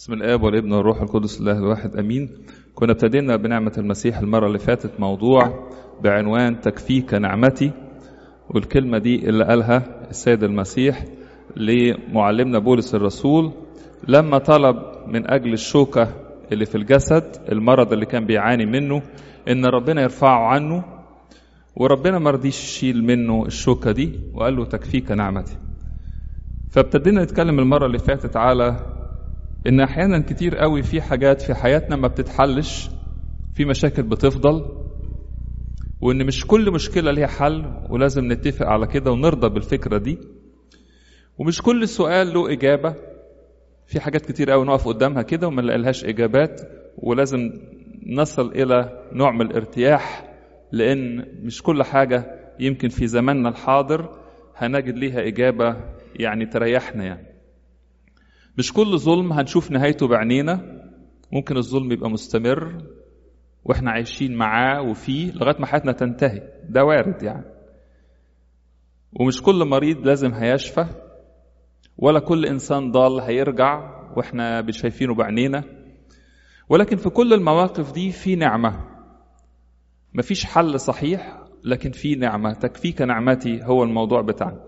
بسم الاب والابن والروح القدس الله الواحد امين كنا ابتدينا بنعمه المسيح المره اللي فاتت موضوع بعنوان تكفيك نعمتي والكلمه دي اللي قالها السيد المسيح لمعلمنا بولس الرسول لما طلب من اجل الشوكه اللي في الجسد المرض اللي كان بيعاني منه ان ربنا يرفعه عنه وربنا ما رضيش يشيل منه الشوكه دي وقال له تكفيك نعمتي فابتدينا نتكلم المره اللي فاتت على ان احيانا كتير قوي في حاجات في حياتنا ما بتتحلش في مشاكل بتفضل وان مش كل مشكله ليها حل ولازم نتفق على كده ونرضى بالفكره دي ومش كل سؤال له اجابه في حاجات كتير قوي نقف قدامها كده وما نلاقيلهاش اجابات ولازم نصل الى نوع من الارتياح لان مش كل حاجه يمكن في زماننا الحاضر هنجد ليها اجابه يعني تريحنا يعني مش كل ظلم هنشوف نهايته بعينينا ممكن الظلم يبقى مستمر واحنا عايشين معاه وفيه لغايه ما حياتنا تنتهي ده وارد يعني ومش كل مريض لازم هيشفى ولا كل انسان ضال هيرجع واحنا مش شايفينه بعينينا ولكن في كل المواقف دي في نعمه مفيش حل صحيح لكن في نعمه تكفيك نعمتي هو الموضوع بتاعنا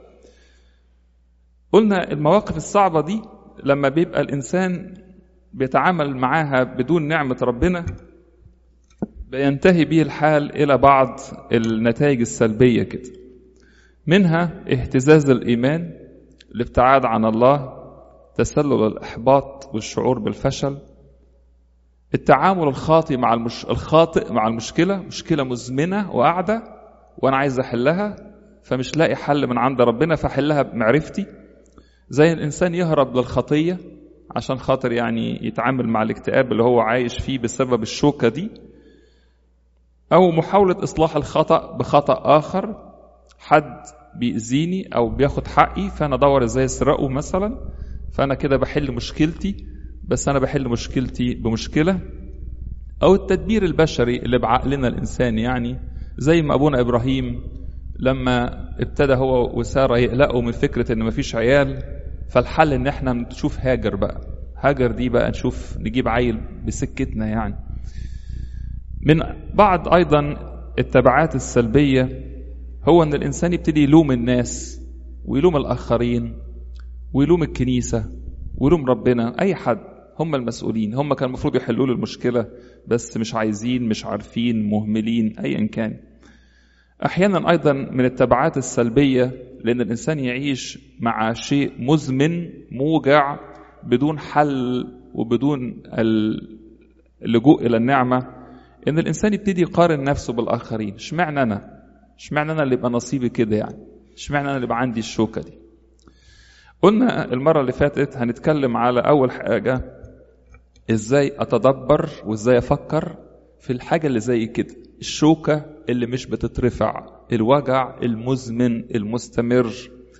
قلنا المواقف الصعبه دي لما بيبقى الإنسان بيتعامل معاها بدون نعمة ربنا بينتهي به الحال إلى بعض النتائج السلبية كده منها اهتزاز الإيمان الابتعاد عن الله تسلل الإحباط والشعور بالفشل التعامل الخاطئ مع المش... الخاطئ مع المشكلة مشكلة مزمنة وقاعدة وأنا عايز أحلها فمش لاقي حل من عند ربنا فأحلها بمعرفتي زي الإنسان يهرب للخطية عشان خاطر يعني يتعامل مع الاكتئاب اللي هو عايش فيه بسبب الشوكة دي أو محاولة إصلاح الخطأ بخطأ آخر حد بيأذيني أو بياخد حقي فأنا أدور إزاي أسرقه مثلا فأنا كده بحل مشكلتي بس أنا بحل مشكلتي بمشكلة أو التدبير البشري اللي بعقلنا الإنسان يعني زي ما أبونا إبراهيم لما ابتدى هو وسارة يقلقوا من فكرة إن مفيش عيال فالحل إن إحنا نشوف هاجر بقى هاجر دي بقى نشوف نجيب عيل بسكتنا يعني من بعض أيضا التبعات السلبية هو إن الإنسان يبتدي يلوم الناس ويلوم الآخرين ويلوم الكنيسة ويلوم ربنا أي حد هم المسؤولين هم كان المفروض يحلوا له المشكلة بس مش عايزين مش عارفين مهملين أيا كان احيانا ايضا من التبعات السلبيه لان الانسان يعيش مع شيء مزمن موجع بدون حل وبدون اللجوء الى النعمه ان الانسان يبتدي يقارن نفسه بالاخرين اشمعنى انا اشمعنى انا اللي يبقى نصيبي كده يعني اشمعنى انا اللي يبقى عندي الشوكه دي قلنا المره اللي فاتت هنتكلم على اول حاجه ازاي اتدبر وازاي افكر في الحاجه اللي زي كده الشوكة اللي مش بتترفع الوجع المزمن المستمر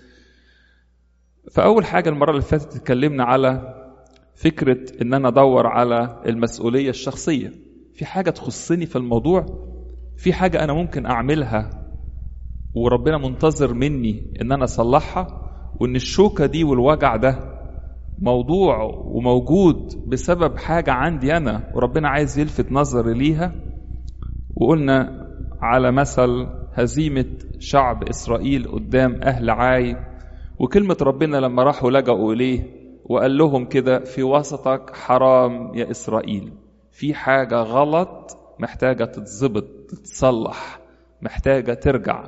فأول حاجة المرة اللي فاتت اتكلمنا على فكرة إن أنا أدور على المسؤولية الشخصية في حاجة تخصني في الموضوع في حاجة أنا ممكن أعملها وربنا منتظر مني إن أنا أصلحها وإن الشوكة دي والوجع ده موضوع وموجود بسبب حاجة عندي أنا وربنا عايز يلفت نظري ليها وقلنا على مثل هزيمة شعب إسرائيل قدام أهل عاي وكلمة ربنا لما راحوا لجأوا إليه وقال لهم كده في وسطك حرام يا إسرائيل في حاجة غلط محتاجة تتظبط تتصلح محتاجة ترجع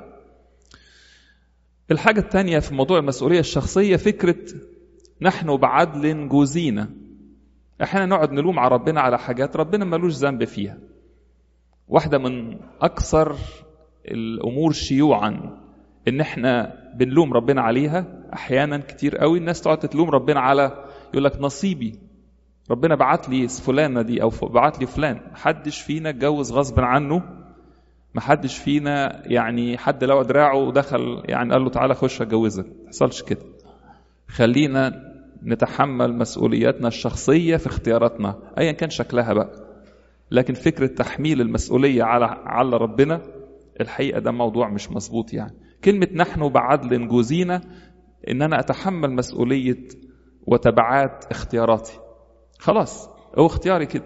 الحاجة الثانية في موضوع المسؤولية الشخصية فكرة نحن بعدل جوزينا احنا نقعد نلوم على ربنا على حاجات ربنا ملوش ذنب فيها واحدة من أكثر الأمور شيوعا إن إحنا بنلوم ربنا عليها أحيانا كتير قوي الناس تقعد تلوم ربنا على يقول لك نصيبي ربنا بعت لي فلانة دي أو بعت لي فلان محدش فينا اتجوز غصب عنه محدش فينا يعني حد لو دراعه ودخل يعني قال له تعالى خش اتجوزك ما حصلش كده خلينا نتحمل مسؤولياتنا الشخصية في اختياراتنا أيا كان شكلها بقى لكن فكرة تحميل المسؤولية على على ربنا الحقيقة ده موضوع مش مظبوط يعني كلمة نحن بعدل جوزينا إن أنا أتحمل مسؤولية وتبعات اختياراتي خلاص هو اختياري كده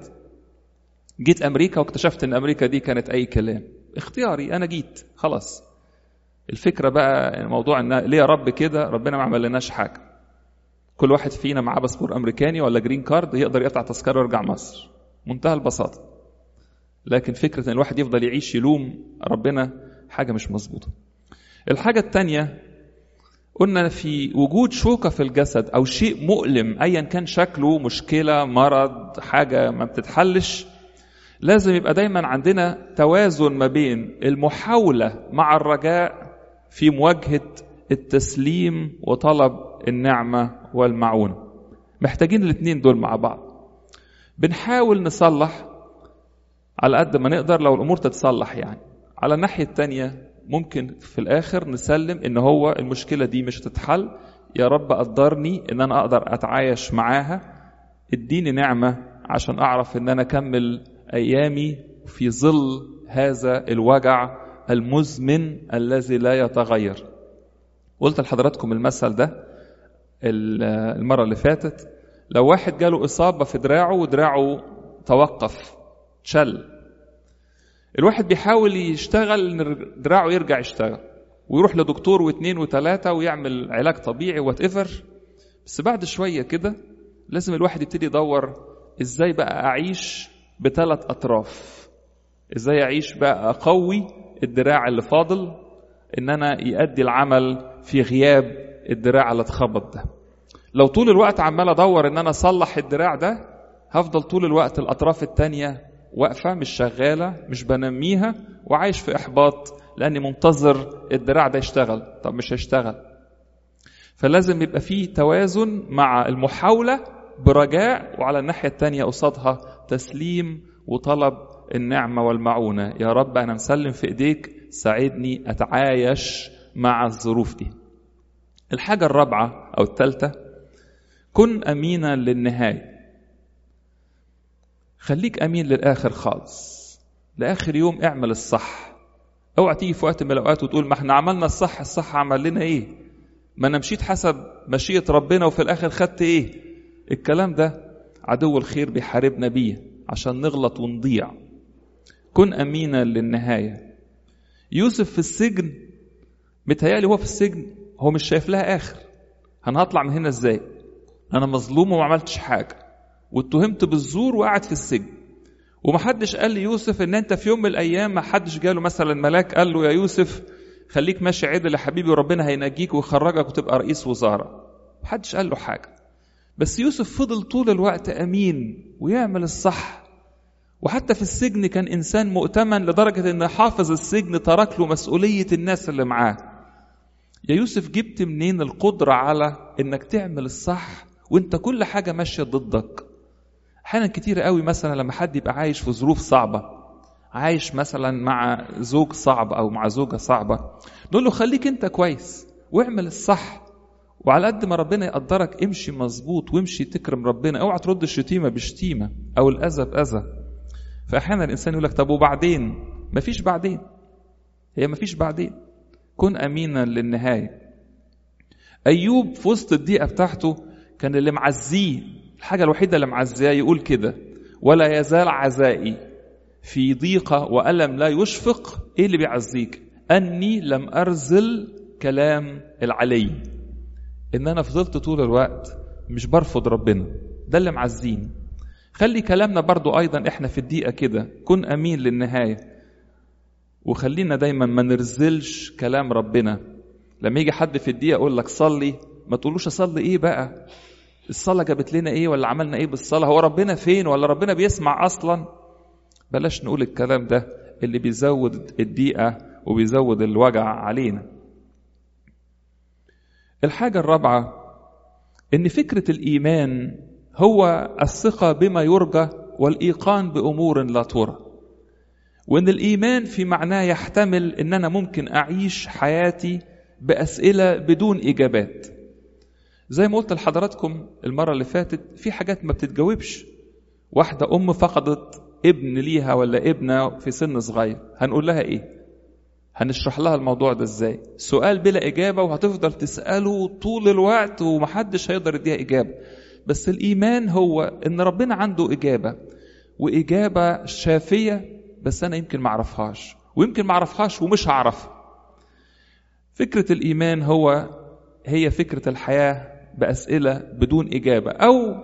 جيت امريكا واكتشفت ان امريكا دي كانت اي كلام اختياري انا جيت خلاص الفكره بقى موضوع ان ليه يا رب كده ربنا ما عمل لناش حاجه كل واحد فينا معاه باسبور امريكاني ولا جرين كارد يقدر يقطع تذكره ويرجع مصر منتهى البساطه لكن فكره ان الواحد يفضل يعيش يلوم ربنا حاجه مش مظبوطه الحاجه الثانيه قلنا في وجود شوكه في الجسد او شيء مؤلم ايا كان شكله مشكله مرض حاجه ما بتتحلش لازم يبقى دايما عندنا توازن ما بين المحاوله مع الرجاء في مواجهه التسليم وطلب النعمه والمعونه محتاجين الاثنين دول مع بعض بنحاول نصلح على قد ما نقدر لو الامور تتصلح يعني على الناحيه الثانيه ممكن في الاخر نسلم ان هو المشكله دي مش هتتحل يا رب قدرني ان انا اقدر اتعايش معاها اديني نعمه عشان اعرف ان انا اكمل ايامي في ظل هذا الوجع المزمن الذي لا يتغير قلت لحضراتكم المثل ده المره اللي فاتت لو واحد جاله اصابه في دراعه ودراعه توقف شل الواحد بيحاول يشتغل ان دراعه يرجع يشتغل ويروح لدكتور واثنين وثلاثه ويعمل علاج طبيعي وات ايفر بس بعد شويه كده لازم الواحد يبتدي يدور ازاي بقى اعيش بثلاث اطراف ازاي اعيش بقى اقوي الدراع اللي فاضل ان انا يؤدي العمل في غياب الدراع اللي اتخبط ده لو طول الوقت عمال ادور ان انا اصلح الدراع ده هفضل طول الوقت الاطراف التانية واقفة مش شغالة مش بنميها وعايش في إحباط لأني منتظر الدراع ده يشتغل طب مش هيشتغل فلازم يبقى فيه توازن مع المحاولة برجاء وعلى الناحية التانية قصادها تسليم وطلب النعمة والمعونة يا رب أنا مسلم في إيديك ساعدني أتعايش مع الظروف دي الحاجة الرابعة أو الثالثة كن أمينا للنهاية خليك امين للاخر خالص لاخر يوم اعمل الصح اوعى تيجي في وقت من الاوقات وتقول ما احنا عملنا الصح الصح عمل لنا ايه ما انا مشيت حسب مشيئه ربنا وفي الاخر خدت ايه الكلام ده عدو الخير بيحاربنا بيه عشان نغلط ونضيع كن امينا للنهايه يوسف في السجن متهيألي هو في السجن هو مش شايف لها اخر انا هطلع من هنا ازاي انا مظلوم وما عملتش حاجه واتهمت بالزور وقعد في السجن ومحدش قال ليوسف ان انت في يوم من الايام ما حدش جاله مثلا ملاك قال له يا يوسف خليك ماشي عدل يا حبيبي وربنا هينجيك ويخرجك وتبقى رئيس وزاره محدش قال له حاجه بس يوسف فضل طول الوقت امين ويعمل الصح وحتى في السجن كان انسان مؤتمن لدرجه ان حافظ السجن ترك له مسؤوليه الناس اللي معاه يا يوسف جبت منين القدره على انك تعمل الصح وانت كل حاجه ماشيه ضدك احيانا كتير قوي مثلا لما حد يبقى عايش في ظروف صعبه عايش مثلا مع زوج صعب او مع زوجه صعبه نقول له خليك انت كويس واعمل الصح وعلى قد ما ربنا يقدرك امشي مظبوط وامشي تكرم ربنا اوعى ترد الشتيمه بشتيمه او الاذى باذى فاحيانا الانسان يقول لك طب وبعدين مفيش بعدين هي مفيش بعدين كن امينا للنهايه ايوب في وسط الضيقه بتاعته كان اللي معزيه الحاجة الوحيدة اللي معزاه يقول كده ولا يزال عزائي في ضيقة وألم لا يشفق إيه اللي بيعزيك أني لم أرزل كلام العلي إن أنا فضلت طول الوقت مش برفض ربنا ده اللي معزيني خلي كلامنا برضو أيضا إحنا في الدقيقة كده كن أمين للنهاية وخلينا دايما ما نرزلش كلام ربنا لما يجي حد في الدقيقة يقول لك صلي ما تقولوش أصلي إيه بقى الصلاة جابت لنا ايه ولا عملنا ايه بالصلاة هو ربنا فين ولا ربنا بيسمع اصلا بلاش نقول الكلام ده اللي بيزود الضيقة وبيزود الوجع علينا الحاجة الرابعة ان فكرة الايمان هو الثقة بما يرجى والايقان بامور لا ترى وان الايمان في معناه يحتمل ان انا ممكن اعيش حياتي باسئله بدون اجابات زي ما قلت لحضراتكم المرة اللي فاتت في حاجات ما بتتجاوبش واحدة أم فقدت ابن ليها ولا ابنة في سن صغير هنقول لها إيه هنشرح لها الموضوع ده إزاي سؤال بلا إجابة وهتفضل تسأله طول الوقت ومحدش هيقدر يديها إجابة بس الإيمان هو إن ربنا عنده إجابة وإجابة شافية بس أنا يمكن معرفهاش ويمكن معرفهاش ومش هعرفها فكرة الإيمان هو هي فكرة الحياة بأسئلة بدون إجابة أو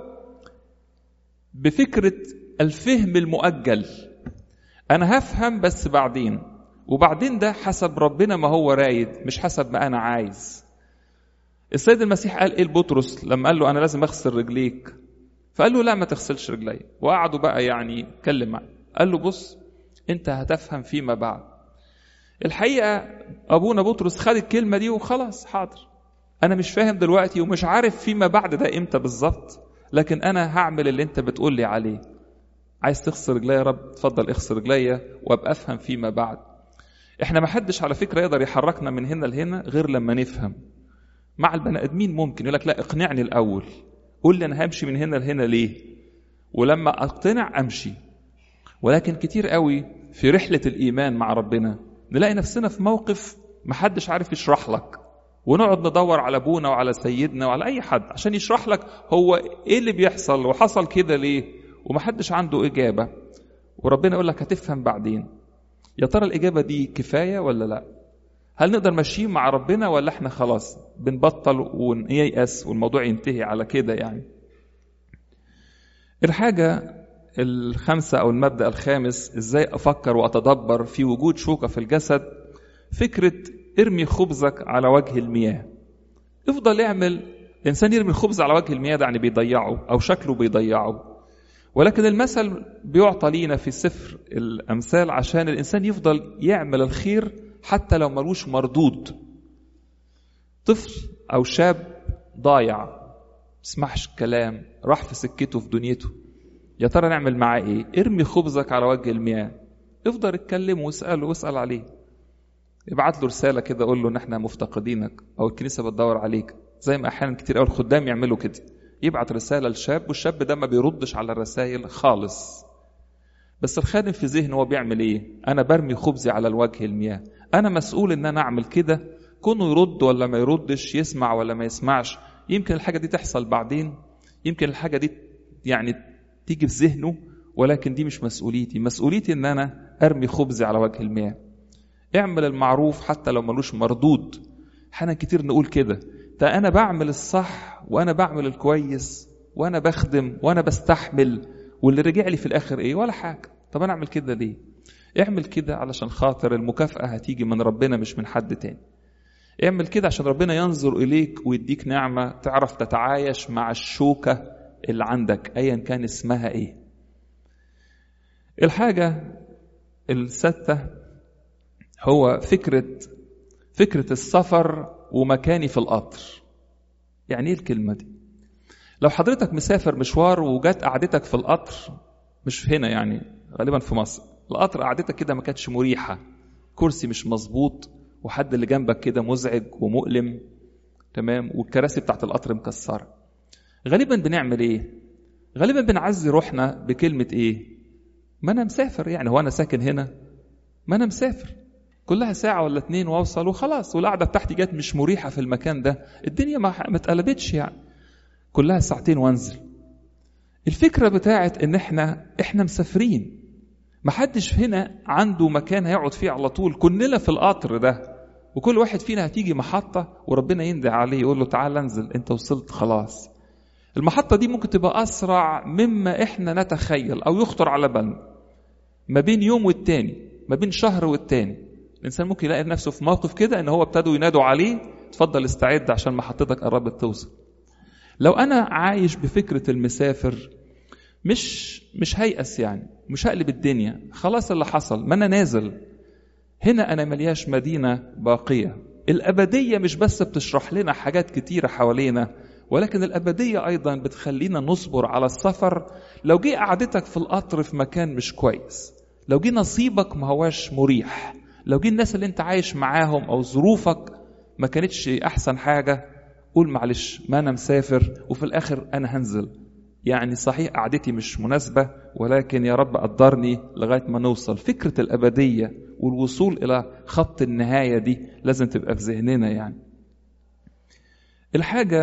بفكرة الفهم المؤجل أنا هفهم بس بعدين وبعدين ده حسب ربنا ما هو رايد مش حسب ما أنا عايز السيد المسيح قال إيه لبطرس لما قال له أنا لازم أغسل رجليك فقال له لا ما تغسلش رجلي وقعدوا بقى يعني يتكلم معاه قال له بص أنت هتفهم فيما بعد الحقيقة أبونا بطرس خد الكلمة دي وخلاص حاضر أنا مش فاهم دلوقتي ومش عارف فيما بعد ده إمتى بالظبط لكن أنا هعمل اللي أنت بتقول لي عليه عايز تغسل رجلي يا رب اتفضل اغسل رجلي وابقى افهم فيما بعد احنا ما حدش على فكره يقدر يحركنا من هنا لهنا غير لما نفهم مع البني ادمين ممكن يقول لك لا اقنعني الاول قول لي انا همشي من هنا لهنا ليه ولما اقتنع امشي ولكن كتير قوي في رحله الايمان مع ربنا نلاقي نفسنا في موقف ما حدش عارف يشرح لك ونقعد ندور على ابونا وعلى سيدنا وعلى اي حد عشان يشرح لك هو ايه اللي بيحصل وحصل كده ليه ومحدش عنده إجابة وربنا يقول لك هتفهم بعدين يا ترى الإجابة دي كفاية ولا لا هل نقدر ماشيين مع ربنا ولا احنا خلاص بنبطل ونيأس والموضوع ينتهي على كده يعني الحاجة الخامسة أو المبدأ الخامس إزاي أفكر وأتدبر في وجود شوكة في الجسد فكرة ارمي خبزك على وجه المياه افضل يعمل الإنسان يرمي الخبز على وجه المياه ده يعني بيضيعه أو شكله بيضيعه ولكن المثل بيعطى لينا في سفر الأمثال عشان الإنسان يفضل يعمل الخير حتى لو ملوش مردود طفل أو شاب ضايع مسمحش الكلام راح في سكته في دنيته يا ترى نعمل معاه ايه ارمي خبزك على وجه المياه افضل اتكلم واسأله واسأل عليه ابعت له رسالة كده قول له ان احنا مفتقدينك او الكنيسة بتدور عليك زي ما احيانا كتير قوي الخدام يعملوا كده يبعت رسالة للشاب والشاب ده ما بيردش على الرسائل خالص بس الخادم في ذهنه هو بيعمل ايه انا برمي خبزي على الوجه المياه انا مسؤول ان انا اعمل كده كونه يرد ولا ما يردش يسمع ولا ما يسمعش يمكن الحاجة دي تحصل بعدين يمكن الحاجة دي يعني تيجي في ذهنه ولكن دي مش مسؤوليتي مسؤوليتي ان انا ارمي خبزي على وجه المياه اعمل المعروف حتى لو ملوش مردود احيانا كتير نقول كده ده انا بعمل الصح وانا بعمل الكويس وانا بخدم وانا بستحمل واللي رجع لي في الاخر ايه ولا حاجه طب انا اعمل كده ليه اعمل كده علشان خاطر المكافاه هتيجي من ربنا مش من حد تاني اعمل كده عشان ربنا ينظر اليك ويديك نعمه تعرف تتعايش مع الشوكه اللي عندك ايا كان اسمها ايه الحاجه السادسه هو فكره فكره السفر ومكاني في القطر يعني ايه الكلمه دي لو حضرتك مسافر مشوار وجات قعدتك في القطر مش هنا يعني غالبا في مصر القطر قعدتك كده ما كانتش مريحه كرسي مش مظبوط وحد اللي جنبك كده مزعج ومؤلم تمام والكراسي بتاعت القطر مكسره غالبا بنعمل ايه غالبا بنعزي روحنا بكلمه ايه ما انا مسافر يعني هو انا ساكن هنا ما انا مسافر كلها ساعة ولا اتنين واوصل وخلاص والقعدة بتاعتي جت مش مريحة في المكان ده الدنيا ما ما اتقلبتش يعني كلها ساعتين وانزل الفكرة بتاعت ان احنا احنا مسافرين ما حدش هنا عنده مكان هيقعد فيه على طول كلنا في القطر ده وكل واحد فينا هتيجي محطة وربنا يندى عليه يقول له تعال انزل انت وصلت خلاص المحطة دي ممكن تبقى أسرع مما إحنا نتخيل أو يخطر على بالنا ما بين يوم والتاني ما بين شهر والتاني الإنسان ممكن يلاقي نفسه في موقف كده إن هو ابتدوا ينادوا عليه تفضل استعد عشان محطتك قربت توصل لو أنا عايش بفكرة المسافر مش مش هيأس يعني مش هقلب الدنيا خلاص اللي حصل ما أنا نازل هنا أنا ملياش مدينة باقية الأبدية مش بس بتشرح لنا حاجات كتيرة حوالينا ولكن الأبدية أيضا بتخلينا نصبر على السفر لو جه قعدتك في القطر في مكان مش كويس لو جه نصيبك ما هواش مريح لو جه الناس اللي انت عايش معاهم أو ظروفك ما كانتش أحسن حاجة قول معلش ما أنا مسافر وفي الآخر أنا هنزل يعني صحيح قعدتي مش مناسبة ولكن يا رب قدرني لغاية ما نوصل فكرة الأبدية والوصول إلى خط النهاية دي لازم تبقى في ذهننا يعني الحاجة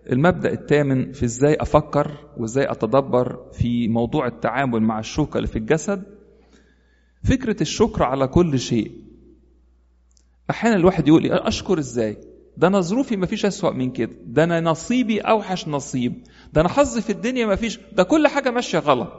المبدأ الثامن في ازاي افكر وازاي اتدبر في موضوع التعامل مع الشوكة اللي في الجسد فكرة الشكر على كل شيء احيانا الواحد يقول لي اشكر ازاي ده انا ظروفي ما فيش اسوأ من كده ده انا نصيبي اوحش نصيب ده انا حظي في الدنيا ما فيش ده كل حاجة ماشية غلط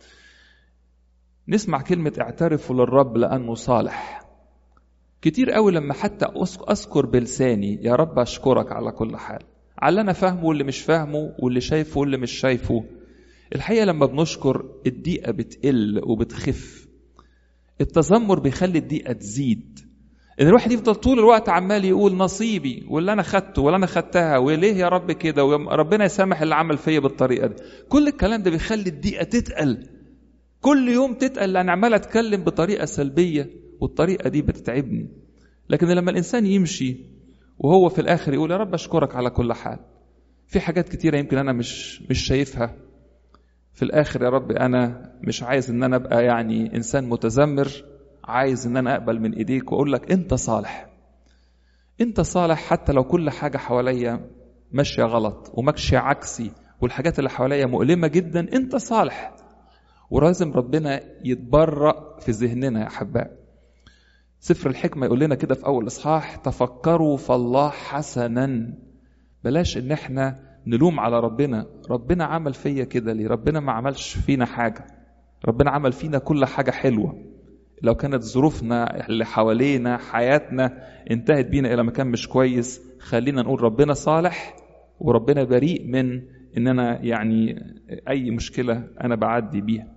نسمع كلمة اعترفوا للرب لأنه صالح كتير قوي لما حتى أذكر بلساني يا رب أشكرك على كل حال على اللي أنا فاهمه واللي مش فاهمه واللي شايفه واللي مش شايفه الحقيقة لما بنشكر الدقيقة بتقل وبتخف التذمر بيخلي الدقيقة تزيد ان الواحد يفضل طول الوقت عمال يقول نصيبي واللي انا خدته واللي انا خدتها وليه يا رب كده وربنا يسامح اللي عمل فيا بالطريقه دي كل الكلام ده بيخلي الدقيقه تتقل كل يوم تتقل لان عمال اتكلم بطريقه سلبيه والطريقه دي بتتعبني لكن لما الانسان يمشي وهو في الاخر يقول يا رب اشكرك على كل حال في حاجات كتيره يمكن انا مش مش شايفها في الاخر يا رب انا مش عايز ان انا ابقى يعني انسان متذمر عايز ان انا اقبل من ايديك واقول لك انت صالح انت صالح حتى لو كل حاجه حواليا ماشيه غلط وماشيه عكسي والحاجات اللي حواليا مؤلمه جدا انت صالح ولازم ربنا يتبرأ في ذهننا يا احباء سفر الحكمه يقول لنا كده في اول اصحاح تفكروا فالله حسنا بلاش ان احنا نلوم على ربنا ربنا عمل فيا كده ليه ربنا ما عملش فينا حاجه ربنا عمل فينا كل حاجه حلوه لو كانت ظروفنا اللي حوالينا حياتنا انتهت بينا الى مكان مش كويس خلينا نقول ربنا صالح وربنا بريء من ان انا يعني اي مشكله انا بعدي بيها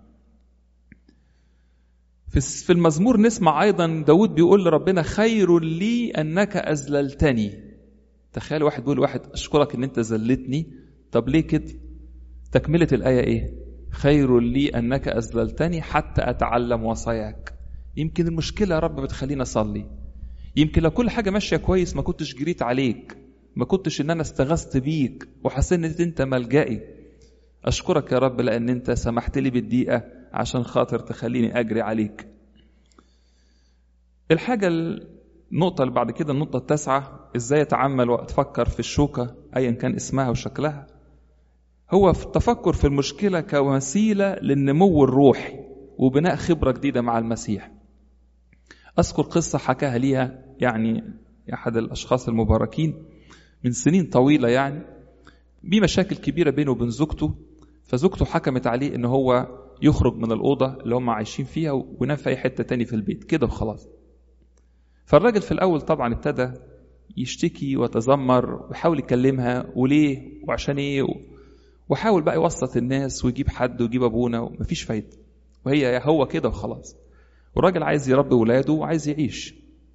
في المزمور نسمع ايضا داود بيقول لربنا خير لي انك اذللتني تخيل واحد بيقول واحد اشكرك ان انت ذلتني طب ليه كده تكمله الايه ايه خير لي انك اذللتني حتى اتعلم وصاياك يمكن المشكله يا رب بتخليني اصلي يمكن لو كل حاجه ماشيه كويس ما كنتش جريت عليك ما كنتش ان انا استغثت بيك وحسيت ان انت ملجئي اشكرك يا رب لان انت سمحت لي بالدقيقه عشان خاطر تخليني اجري عليك الحاجه النقطة اللي بعد كده النقطة التاسعة ازاي اتعامل واتفكر في الشوكة ايا كان اسمها وشكلها هو في التفكر في المشكلة كوسيلة للنمو الروحي وبناء خبرة جديدة مع المسيح أذكر قصة حكاها ليها يعني أحد الأشخاص المباركين من سنين طويلة يعني بمشاكل كبيرة بينه وبين زوجته فزوجته حكمت عليه إن هو يخرج من الأوضة اللي هم عايشين فيها وينام في أي حتة تاني في البيت كده وخلاص فالراجل في الأول طبعا ابتدى يشتكي ويتذمر ويحاول يكلمها وليه وعشان ايه وحاول بقى يوسط الناس ويجيب حد ويجيب ابونا ومفيش فايده وهي هو كده وخلاص والراجل عايز يربي ولاده وعايز يعيش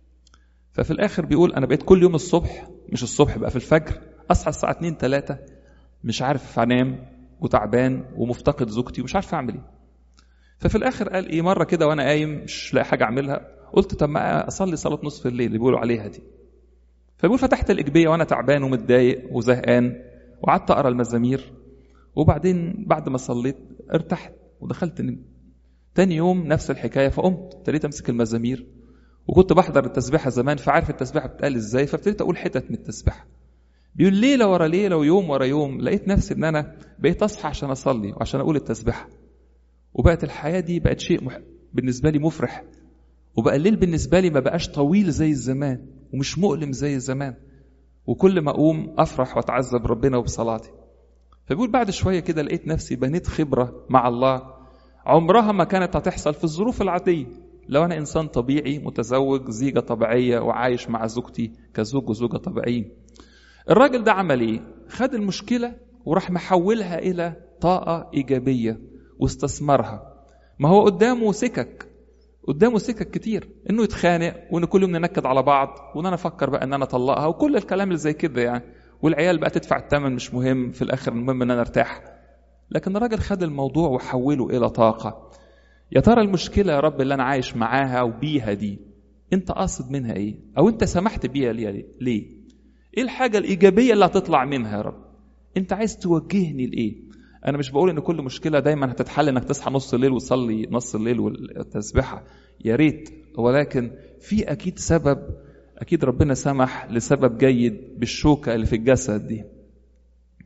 ففي الاخر بيقول انا بقيت كل يوم الصبح مش الصبح بقى في الفجر اصحى الساعه 2 3 مش عارف انام وتعبان ومفتقد زوجتي ومش عارف اعمل ايه ففي الاخر قال ايه مره كده وانا قايم مش لاقي حاجه اعملها قلت طب ما اصلي صلاه نصف الليل اللي بيقولوا عليها دي فبيقول فتحت الاجبيه وانا تعبان ومتضايق وزهقان وقعدت اقرا المزامير وبعدين بعد ما صليت ارتحت ودخلت نمت تاني يوم نفس الحكايه فقمت ابتديت امسك المزامير وكنت بحضر التسبيحه زمان فعارف التسبيحه بتتقال ازاي فابتديت اقول حتت من التسبيحه بيقول ليله ورا ليله ويوم ورا يوم لقيت نفسي ان انا بقيت اصحى عشان اصلي وعشان اقول التسبيحه وبقت الحياه دي بقت شيء مح... بالنسبه لي مفرح وبقى الليل بالنسبه لي ما بقاش طويل زي الزمان ومش مؤلم زي الزمان وكل ما اقوم افرح واتعذب ربنا وبصلاتي فبيقول بعد شويه كده لقيت نفسي بنيت خبره مع الله عمرها ما كانت هتحصل في الظروف العاديه لو انا انسان طبيعي متزوج زيجه طبيعيه وعايش مع زوجتي كزوج وزوجه طبيعيين الراجل ده عمل ايه خد المشكله وراح محولها الى طاقه ايجابيه واستثمرها ما هو قدامه سكك قدامه سكك كتير انه يتخانق وان كل يوم ننكد على بعض وان انا افكر بقى ان انا اطلقها وكل الكلام اللي زي كده يعني والعيال بقى تدفع الثمن مش مهم في الاخر المهم ان انا ارتاح لكن الراجل خد الموضوع وحوله الى طاقه يا ترى المشكله يا رب اللي انا عايش معاها وبيها دي انت قاصد منها ايه او انت سمحت بيها ليه ليه ايه الحاجه الايجابيه اللي هتطلع منها يا رب انت عايز توجهني لايه انا مش بقول ان كل مشكله دايما هتتحل انك تصحى نص الليل وتصلي نص الليل والتسبيحه يا ريت ولكن في اكيد سبب اكيد ربنا سمح لسبب جيد بالشوكه اللي في الجسد دي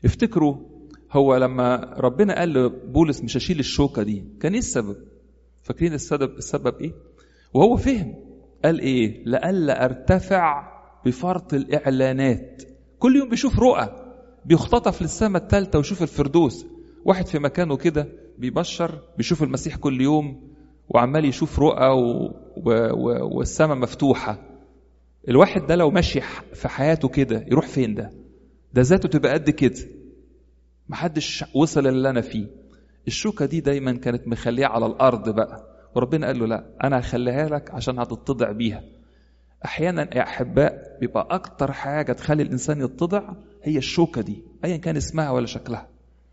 افتكروا هو لما ربنا قال لبولس مش هشيل الشوكة دي كان ايه السبب فاكرين السبب السبب ايه وهو فهم قال ايه لألا ارتفع بفرط الاعلانات كل يوم بيشوف رؤى بيختطف للسماء الثالثة ويشوف الفردوس واحد في مكانه كده بيبشر بيشوف المسيح كل يوم وعمال يشوف رؤى و... و... و... والسماء مفتوحة الواحد ده لو ماشي في حياته كده يروح فين ده ده ذاته تبقى قد كده محدش وصل اللي انا فيه الشوكة دي دايما كانت مخليه على الارض بقى وربنا قال له لا انا هخليها لك عشان هتتضع بيها احيانا يا احباء بيبقى اكتر حاجة تخلي الانسان يتضع هي الشوكة دي ايا كان اسمها ولا شكلها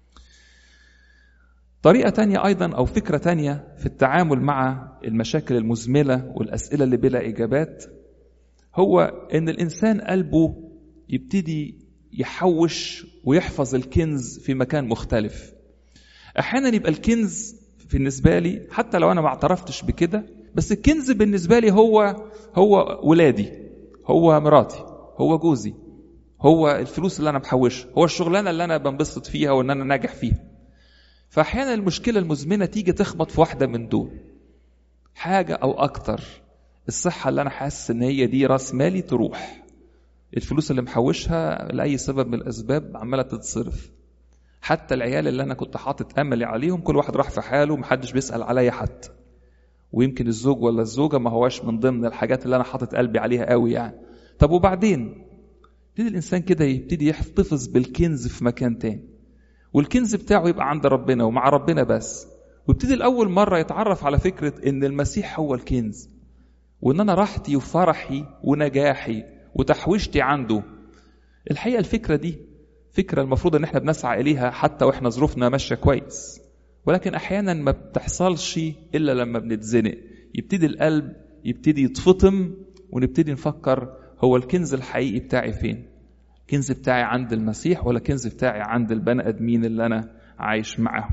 طريقة تانية أيضا أو فكرة تانية في التعامل مع المشاكل المزملة والأسئلة اللي بلا إجابات هو إن الإنسان قلبه يبتدي يحوش ويحفظ الكنز في مكان مختلف أحيانا يبقى الكنز بالنسبة لي حتى لو أنا ما اعترفتش بكده بس الكنز بالنسبة لي هو هو ولادي هو مراتي هو جوزي هو الفلوس اللي أنا محوشها هو الشغلانة اللي أنا بنبسط فيها وإن أنا ناجح فيها فأحيانا المشكلة المزمنة تيجي تخبط في واحدة من دول حاجة أو أكتر الصحة اللي أنا حاسس إن هي دي راس مالي تروح الفلوس اللي محوشها لأي سبب من الأسباب عمالة تتصرف حتى العيال اللي أنا كنت حاطط أملي عليهم كل واحد راح في حاله محدش بيسأل عليا حد ويمكن الزوج ولا الزوجة ما هواش من ضمن الحاجات اللي أنا حاطط قلبي عليها قوي يعني طب وبعدين يبتدي الإنسان كده يبتدي يحتفظ بالكنز في مكان تاني والكنز بتاعه يبقى عند ربنا ومع ربنا بس ويبتدي الأول مرة يتعرف على فكرة إن المسيح هو الكنز وإن أنا راحتي وفرحي ونجاحي وتحويشتي عنده الحقيقة الفكرة دي فكرة المفروض إن إحنا بنسعى إليها حتى وإحنا ظروفنا ماشية كويس ولكن أحيانا ما بتحصلش إلا لما بنتزنق يبتدي القلب يبتدي يتفطم ونبتدي نفكر هو الكنز الحقيقي بتاعي فين الكنز بتاعي عند المسيح ولا الكنز بتاعي عند البني ادمين اللي انا عايش معاهم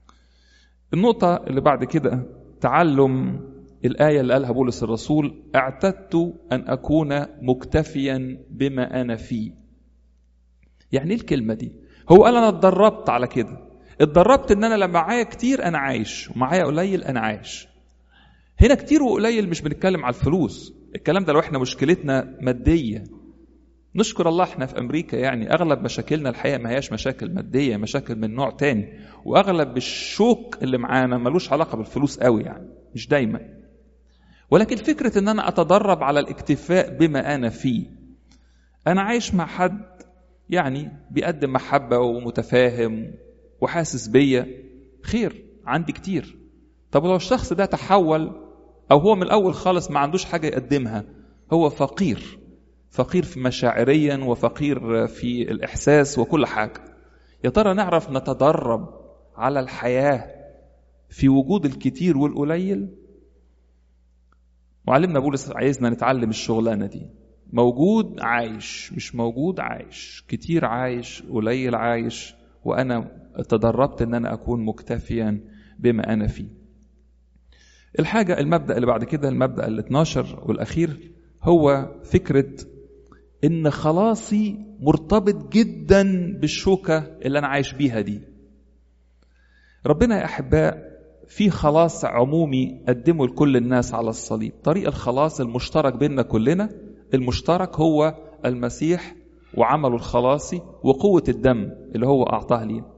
النقطة اللي بعد كده تعلم الآية اللي قالها بولس الرسول اعتدت أن أكون مكتفيا بما أنا فيه يعني ايه الكلمة دي هو قال أنا اتدربت على كده اتدربت ان انا لما معايا كتير انا عايش ومعايا قليل انا عايش هنا كتير وقليل مش بنتكلم على الفلوس الكلام ده لو احنا مشكلتنا ماديه نشكر الله احنا في امريكا يعني اغلب مشاكلنا الحقيقه ما هياش مشاكل ماديه مشاكل من نوع تاني واغلب الشوك اللي معانا ملوش علاقه بالفلوس قوي يعني مش دايما ولكن فكره ان انا اتدرب على الاكتفاء بما انا فيه انا عايش مع حد يعني بيقدم محبه ومتفاهم وحاسس بيا خير عندي كتير طب لو الشخص ده تحول او هو من الاول خالص ما عندوش حاجه يقدمها هو فقير فقير في مشاعريا وفقير في الاحساس وكل حاجه يا ترى نعرف نتدرب على الحياه في وجود الكتير والقليل معلمنا بولس عايزنا نتعلم الشغلانه دي موجود عايش مش موجود عايش كتير عايش قليل عايش وانا تدربت ان انا اكون مكتفيا بما انا فيه الحاجة المبدأ اللي بعد كده المبدأ ال 12 والأخير هو فكرة إن خلاصي مرتبط جدا بالشوكة اللي أنا عايش بيها دي. ربنا يا أحباء في خلاص عمومي قدمه لكل الناس على الصليب، طريق الخلاص المشترك بيننا كلنا المشترك هو المسيح وعمله الخلاصي وقوة الدم اللي هو أعطاه لينا.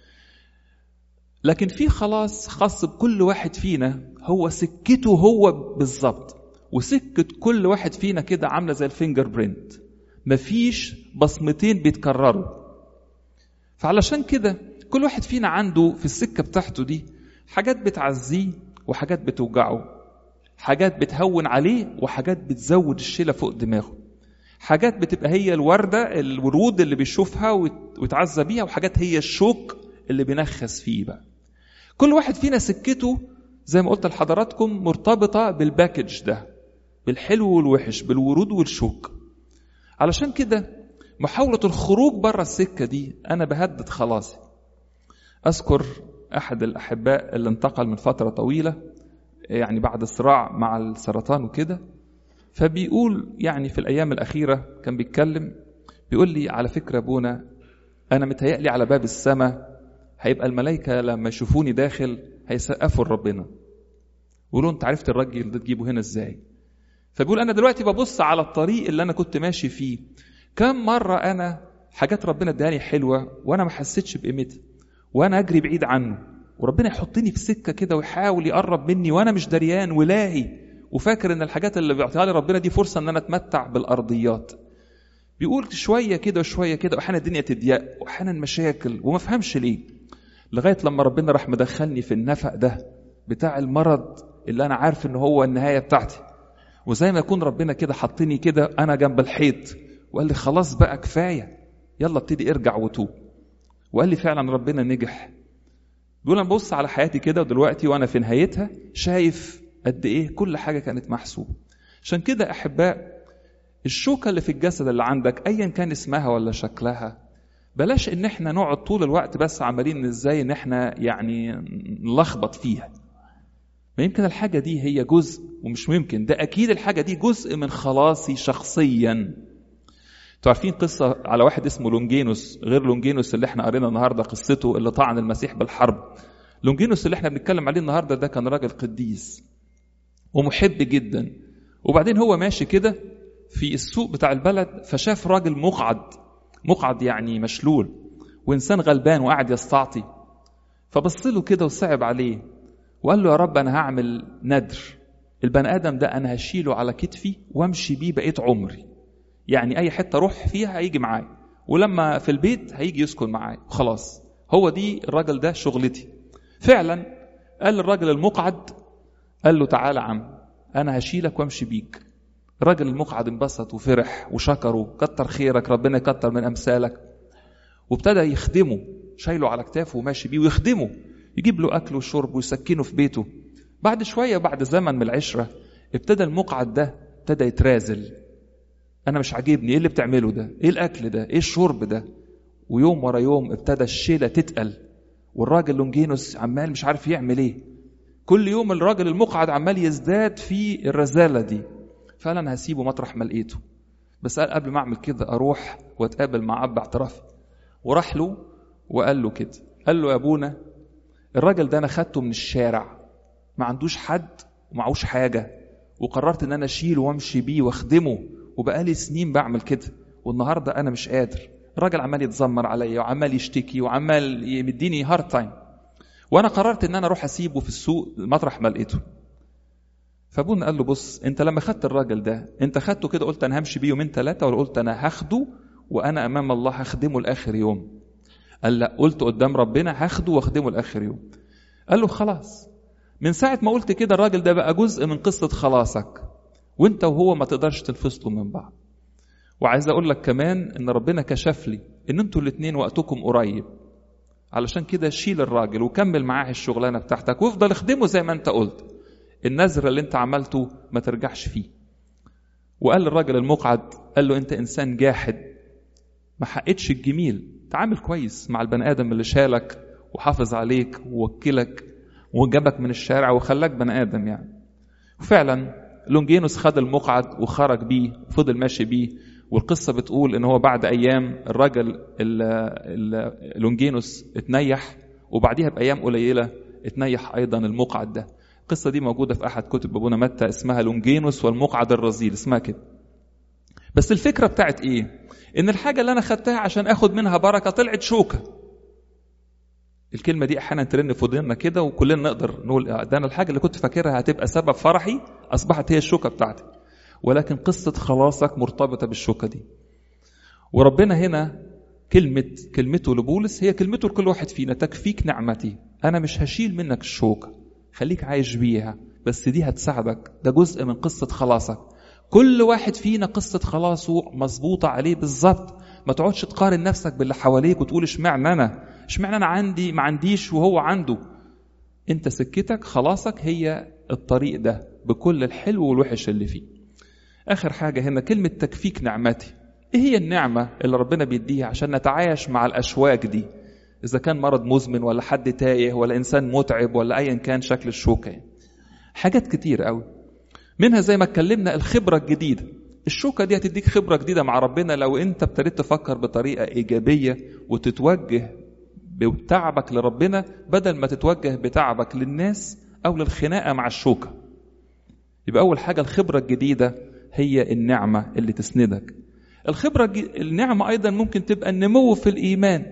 لكن في خلاص خاص بكل واحد فينا هو سكته هو بالظبط وسكة كل واحد فينا كده عاملة زي الفينجر برينت مفيش بصمتين بيتكرروا فعلشان كده كل واحد فينا عنده في السكة بتاعته دي حاجات بتعزيه وحاجات بتوجعه حاجات بتهون عليه وحاجات بتزود الشيلة فوق دماغه حاجات بتبقى هي الوردة الورود اللي بيشوفها ويتعزى بيها وحاجات هي الشوك اللي بينخس فيه بقى كل واحد فينا سكته زي ما قلت لحضراتكم مرتبطة بالباكج ده بالحلو والوحش بالورود والشوك علشان كده محاولة الخروج بره السكة دي أنا بهدد خلاصي أذكر أحد الأحباء اللي انتقل من فترة طويلة يعني بعد صراع مع السرطان وكده فبيقول يعني في الأيام الأخيرة كان بيتكلم بيقول لي على فكرة أبونا انا متهيألي على باب السماء هيبقى الملائكه لما يشوفوني داخل هيسقفوا لربنا يقولوا انت عرفت الراجل ده تجيبه هنا ازاي فبيقول انا دلوقتي ببص على الطريق اللي انا كنت ماشي فيه كم مره انا حاجات ربنا اداني حلوه وانا ما حسيتش بقيمتها وانا اجري بعيد عنه وربنا يحطني في سكه كده ويحاول يقرب مني وانا مش دريان ولاهي وفاكر ان الحاجات اللي بيعطيها لي ربنا دي فرصه ان انا اتمتع بالارضيات بيقول شويه كده وشويه كده واحيانا الدنيا تضيق واحيانا مشاكل وما فهمش ليه لغايه لما ربنا راح مدخلني في النفق ده بتاع المرض اللي انا عارف ان هو النهايه بتاعتي وزي ما يكون ربنا كده حطني كده انا جنب الحيط وقال لي خلاص بقى كفايه يلا ابتدي ارجع وتوب وقال لي فعلا ربنا نجح بيقول انا ببص على حياتي كده ودلوقتي وانا في نهايتها شايف قد ايه كل حاجه كانت محسوبه عشان كده احباء الشوكه اللي في الجسد اللي عندك ايا كان اسمها ولا شكلها بلاش ان احنا نقعد طول الوقت بس عمالين ازاي ان احنا يعني نلخبط فيها ما يمكن الحاجه دي هي جزء ومش ممكن ده اكيد الحاجه دي جزء من خلاصي شخصيا انتوا عارفين قصه على واحد اسمه لونجينوس غير لونجينوس اللي احنا قرينا النهارده قصته اللي طعن المسيح بالحرب لونجينوس اللي احنا بنتكلم عليه النهارده ده كان راجل قديس ومحب جدا وبعدين هو ماشي كده في السوق بتاع البلد فشاف راجل مقعد مقعد يعني مشلول وانسان غلبان وقاعد يستعطي فبص له كده وصعب عليه وقال له يا رب انا هعمل ندر البني ادم ده انا هشيله على كتفي وامشي بيه بقيت عمري يعني اي حته اروح فيها هيجي معايا ولما في البيت هيجي يسكن معايا خلاص هو دي الراجل ده شغلتي فعلا قال الراجل المقعد قال له تعالى عم انا هشيلك وامشي بيك الراجل المقعد انبسط وفرح وشكره كتر خيرك ربنا يكتر من امثالك وابتدى يخدمه شايله على كتافه وماشي بيه ويخدمه يجيب له اكل وشرب ويسكنه في بيته بعد شويه بعد زمن من العشره ابتدى المقعد ده ابتدى يترازل انا مش عاجبني ايه اللي بتعمله ده ايه الاكل ده ايه الشرب ده ويوم ورا يوم ابتدى الشيله تتقل والراجل لونجينوس عمال مش عارف يعمل ايه كل يوم الراجل المقعد عمال يزداد في الرزاله دي فقال انا هسيبه مطرح ما لقيته بس قال قبل ما اعمل كده اروح واتقابل مع اب اعترافي وراح له وقال له كده قال له يا ابونا الراجل ده انا خدته من الشارع ما عندوش حد ومعهوش حاجه وقررت ان انا اشيله وامشي بيه واخدمه وبقالي سنين بعمل كده والنهارده انا مش قادر الراجل عمال يتذمر عليا وعمال يشتكي وعمال يمديني هارد تايم وانا قررت ان انا اروح اسيبه في السوق مطرح ما لقيته فابونا قال له بص انت لما خدت الراجل ده انت خدته كده قلت انا همشي بيه يومين ثلاثه ولا قلت انا هاخده وانا امام الله هخدمه لاخر يوم قال لا قلت قدام ربنا هاخده واخدمه لاخر يوم قال له خلاص من ساعه ما قلت كده الراجل ده بقى جزء من قصه خلاصك وانت وهو ما تقدرش تنفصلوا من بعض وعايز اقول لك كمان ان ربنا كشف لي ان انتوا الاثنين وقتكم قريب علشان كده شيل الراجل وكمل معاه الشغلانه بتاعتك وافضل اخدمه زي ما انت قلت النذر اللي انت عملته ما ترجعش فيه وقال للراجل المقعد قال له انت انسان جاحد ما حققتش الجميل تعامل كويس مع البني ادم اللي شالك وحافظ عليك ووكلك وجابك من الشارع وخلاك بني ادم يعني وفعلا لونجينوس خد المقعد وخرج بيه وفضل ماشي بيه والقصه بتقول ان هو بعد ايام الراجل لونجينوس اتنيح وبعديها بايام قليله اتنيح ايضا المقعد ده القصه دي موجوده في احد كتب ابونا متى اسمها لونجينوس والمقعد الرذيل اسمها كده بس الفكره بتاعت ايه ان الحاجه اللي انا خدتها عشان اخد منها بركه طلعت شوكه الكلمة دي أحيانا ترن في ودنا كده وكلنا نقدر نقول ده أنا الحاجة اللي كنت فاكرها هتبقى سبب فرحي أصبحت هي الشوكة بتاعتي ولكن قصة خلاصك مرتبطة بالشوكة دي وربنا هنا كلمة كلمته لبولس هي كلمته لكل واحد فينا تكفيك نعمتي أنا مش هشيل منك الشوكة خليك عايش بيها بس دي هتساعدك ده جزء من قصة خلاصك كل واحد فينا قصة خلاصه مظبوطة عليه بالظبط ما تقعدش تقارن نفسك باللي حواليك وتقول اشمعنى انا اشمعنى انا عندي ما عنديش وهو عنده انت سكتك خلاصك هي الطريق ده بكل الحلو والوحش اللي فيه اخر حاجه هنا كلمه تكفيك نعمتي ايه هي النعمه اللي ربنا بيديها عشان نتعايش مع الاشواك دي اذا كان مرض مزمن ولا حد تايه ولا انسان متعب ولا ايا كان شكل الشوكه يعني. حاجات كتير قوي منها زي ما اتكلمنا الخبره الجديده الشوكة دي هتديك خبرة جديدة مع ربنا لو انت ابتديت تفكر بطريقة إيجابية وتتوجه بتعبك لربنا بدل ما تتوجه بتعبك للناس أو للخناقة مع الشوكة يبقى أول حاجة الخبرة الجديدة هي النعمة اللي تسندك الخبرة النعمة أيضا ممكن تبقى النمو في الإيمان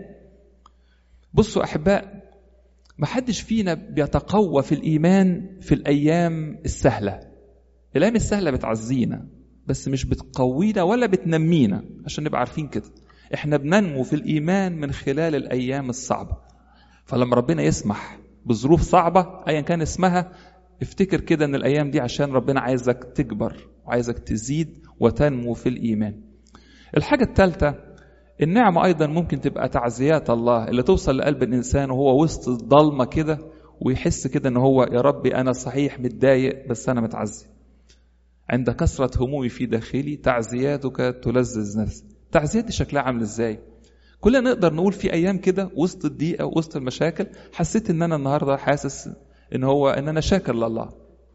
بصوا أحباء ما حدش فينا بيتقوى في الإيمان في الأيام السهلة الأيام السهلة بتعزينا بس مش بتقوينا ولا بتنمينا عشان نبقى عارفين كده احنا بننمو في الإيمان من خلال الأيام الصعبة فلما ربنا يسمح بظروف صعبة أيا كان اسمها افتكر كده ان الأيام دي عشان ربنا عايزك تكبر وعايزك تزيد وتنمو في الإيمان الحاجة الثالثة النعمة أيضا ممكن تبقى تعزيات الله اللي توصل لقلب الإنسان وهو وسط الضلمة كده ويحس كده ان هو يا ربي أنا صحيح متضايق بس أنا متعزي عند كثرة همومي في داخلي تعزياتك تلذذ نفسي تعزيات دي شكلها عامل ازاي كلنا نقدر نقول في ايام كده وسط الضيقه وسط المشاكل حسيت ان انا النهارده حاسس ان هو ان انا شاكر لله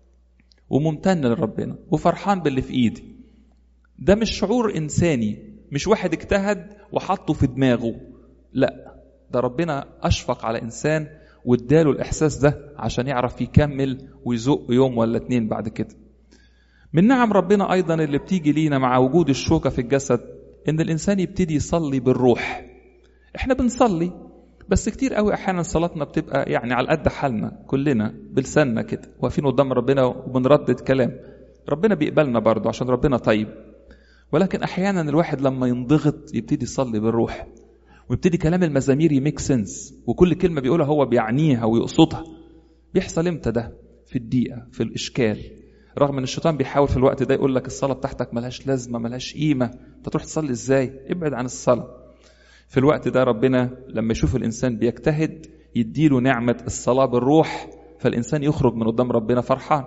وممتن لربنا وفرحان باللي في ايدي ده مش شعور انساني مش واحد اجتهد وحطه في دماغه لا ده ربنا اشفق على انسان واداله الاحساس ده عشان يعرف يكمل ويزق يوم ولا اتنين بعد كده من نعم ربنا ايضا اللي بتيجي لينا مع وجود الشوكه في الجسد ان الانسان يبتدي يصلي بالروح احنا بنصلي بس كتير قوي احيانا صلاتنا بتبقى يعني على قد حالنا كلنا بلساننا كده واقفين قدام ربنا وبنردد كلام ربنا بيقبلنا برضه عشان ربنا طيب ولكن احيانا الواحد لما ينضغط يبتدي يصلي بالروح ويبتدي كلام المزامير يميك سنس وكل كلمه بيقولها هو بيعنيها ويقصدها بيحصل امتى ده في الدقيقه في الاشكال رغم ان الشيطان بيحاول في الوقت ده يقول لك الصلاه بتاعتك ملهاش لازمه ملهاش قيمه انت تروح تصلي ازاي ابعد عن الصلاه في الوقت ده ربنا لما يشوف الانسان بيجتهد يديله نعمه الصلاه بالروح فالانسان يخرج من قدام ربنا فرحان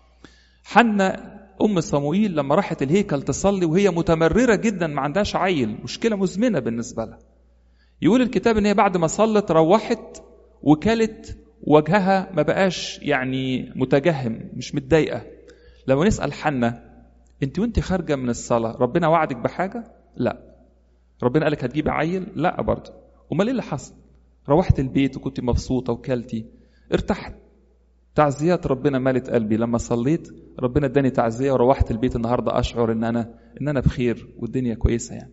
حنا ام صموئيل لما راحت الهيكل تصلي وهي متمرره جدا ما عندهاش عيل مشكله مزمنه بالنسبه لها يقول الكتاب ان هي بعد ما صلت روحت وكلت وجهها ما بقاش يعني متجهم مش متضايقه لما نسال حنا انت وانت خارجه من الصلاه ربنا وعدك بحاجه لا ربنا قالك هتجيبي عيل لا برضه امال ايه اللي حصل روحت البيت وكنت مبسوطه وكلتي ارتحت تعزيات ربنا مالت قلبي لما صليت ربنا اداني تعزيه وروحت البيت النهارده اشعر ان انا ان انا بخير والدنيا كويسه يعني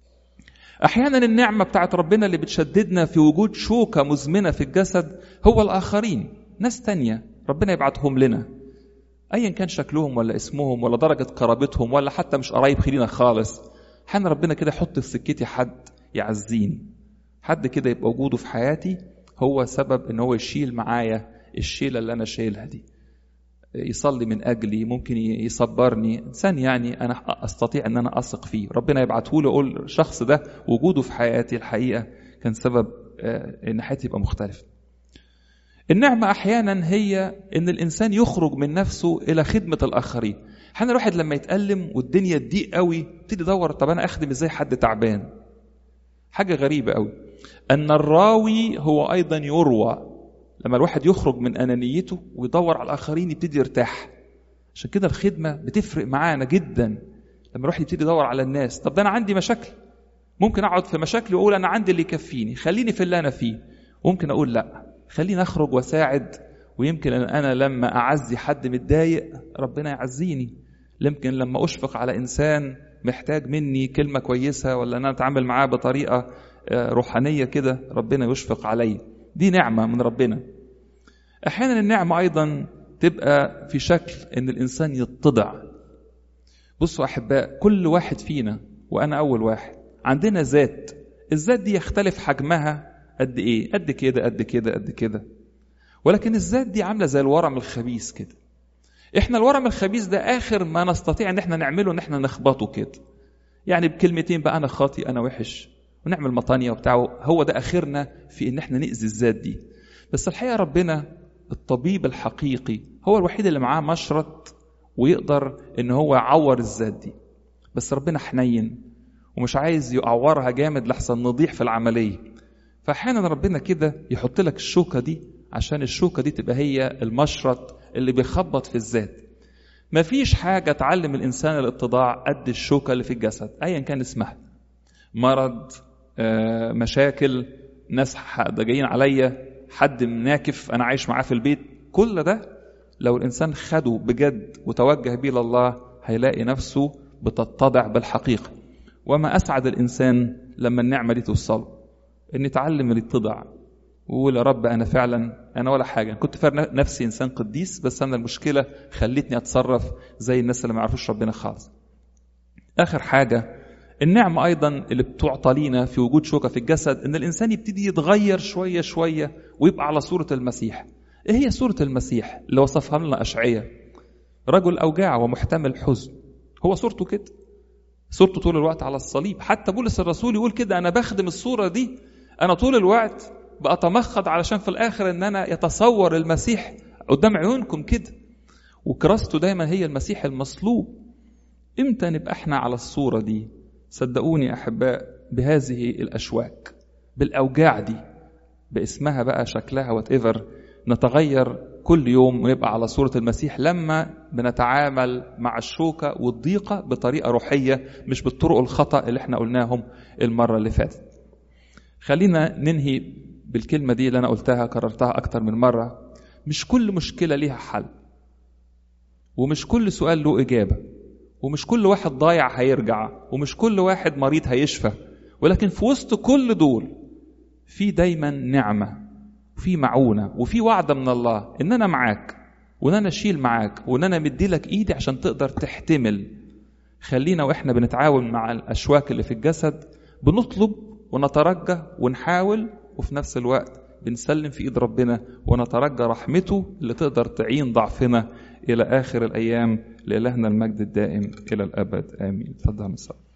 احيانا النعمه بتاعت ربنا اللي بتشددنا في وجود شوكه مزمنه في الجسد هو الاخرين ناس تانية ربنا يبعتهم لنا ايا كان شكلهم ولا اسمهم ولا درجه قرابتهم ولا حتى مش قرايب خلينا خالص حان ربنا كده يحط في سكتي حد يعزيني حد كده يبقى وجوده في حياتي هو سبب ان هو يشيل معايا الشيله اللي انا شايلها دي يصلي من اجلي ممكن يصبرني انسان يعني انا استطيع ان انا اثق فيه ربنا يبعته له يقول الشخص ده وجوده في حياتي الحقيقه كان سبب ان حياتي يبقى مختلفه النعمة أحيانا هي إن الإنسان يخرج من نفسه إلى خدمة الآخرين. أحيانا الواحد لما يتألم والدنيا تضيق قوي يبتدي يدور طب أنا أخدم إزاي حد تعبان. حاجة غريبة قوي. أن الراوي هو أيضا يروى. لما الواحد يخرج من أنانيته ويدور على الآخرين يبتدي يرتاح. عشان كده الخدمة بتفرق معانا جدا. لما الواحد يبتدي يدور على الناس، طب ده أنا عندي مشاكل. ممكن أقعد في مشاكلي وأقول أنا عندي اللي يكفيني، خليني في اللي أنا فيه. ممكن أقول لأ، خليني اخرج واساعد ويمكن انا لما اعزي حد متضايق ربنا يعزيني يمكن لما اشفق على انسان محتاج مني كلمه كويسه ولا انا اتعامل معاه بطريقه روحانيه كده ربنا يشفق علي دي نعمه من ربنا احيانا النعمه ايضا تبقى في شكل ان الانسان يتضع بصوا احباء كل واحد فينا وانا اول واحد عندنا ذات الذات دي يختلف حجمها قد ايه قد كده قد كده قد كده ولكن الذات دي عامله زي الورم الخبيث كده احنا الورم الخبيث ده اخر ما نستطيع ان احنا نعمله ان احنا نخبطه كده يعني بكلمتين بقى انا خاطي انا وحش ونعمل مطانيه وبتاعه هو ده اخرنا في ان احنا ناذي الذات دي بس الحقيقه ربنا الطبيب الحقيقي هو الوحيد اللي معاه مشرط ويقدر ان هو يعور الذات دي بس ربنا حنين ومش عايز يعورها جامد لحسن نضيع في العمليه فاحيانا ربنا كده يحط لك الشوكه دي عشان الشوكه دي تبقى هي المشرط اللي بيخبط في الذات مفيش حاجة تعلم الإنسان الاتضاع قد الشوكة اللي في الجسد أيا كان اسمها مرض آه، مشاكل ناس ح- ده جايين عليا حد ناكف أنا عايش معاه في البيت كل ده لو الإنسان خده بجد وتوجه بيه لله هيلاقي نفسه بتتضع بالحقيقة وما أسعد الإنسان لما النعمة دي توصله إن يتعلم الاتضاع ويقول يا رب أنا فعلا أنا ولا حاجة كنت فاكر نفسي إنسان قديس بس أنا المشكلة خلتني أتصرف زي الناس اللي ما يعرفوش ربنا خالص آخر حاجة النعمة أيضا اللي بتعطى لينا في وجود شوكة في الجسد إن الإنسان يبتدي يتغير شوية شوية ويبقى على صورة المسيح إيه هي صورة المسيح اللي وصفها لنا أشعية رجل أوجاع ومحتمل حزن هو صورته كده صورته طول الوقت على الصليب حتى بولس الرسول يقول كده أنا بخدم الصورة دي أنا طول الوقت بأتمخض علشان في الآخر إن أنا يتصور المسيح قدام عيونكم كده وكراسته دايما هي المسيح المصلوب امتى نبقى احنا على الصورة دي صدقوني أحباء بهذه الأشواك بالأوجاع دي باسمها بقى شكلها وات ايفر نتغير كل يوم ونبقى على صورة المسيح لما بنتعامل مع الشوكة والضيقة بطريقة روحية مش بالطرق الخطأ اللي احنا قلناهم المرة اللي فاتت خلينا ننهي بالكلمة دي اللي أنا قلتها كررتها أكتر من مرة مش كل مشكلة ليها حل ومش كل سؤال له إجابة ومش كل واحد ضايع هيرجع ومش كل واحد مريض هيشفى ولكن في وسط كل دول في دايما نعمة وفي معونة وفي وعد من الله إن أنا معاك وإن أنا أشيل معاك وإن أنا مدي لك إيدي عشان تقدر تحتمل خلينا وإحنا بنتعاون مع الأشواك اللي في الجسد بنطلب ونترجى ونحاول وفي نفس الوقت بنسلم في ايد ربنا ونترجى رحمته اللي تقدر تعين ضعفنا الى اخر الايام لالهنا المجد الدائم الى الابد امين اتفضل يا مستر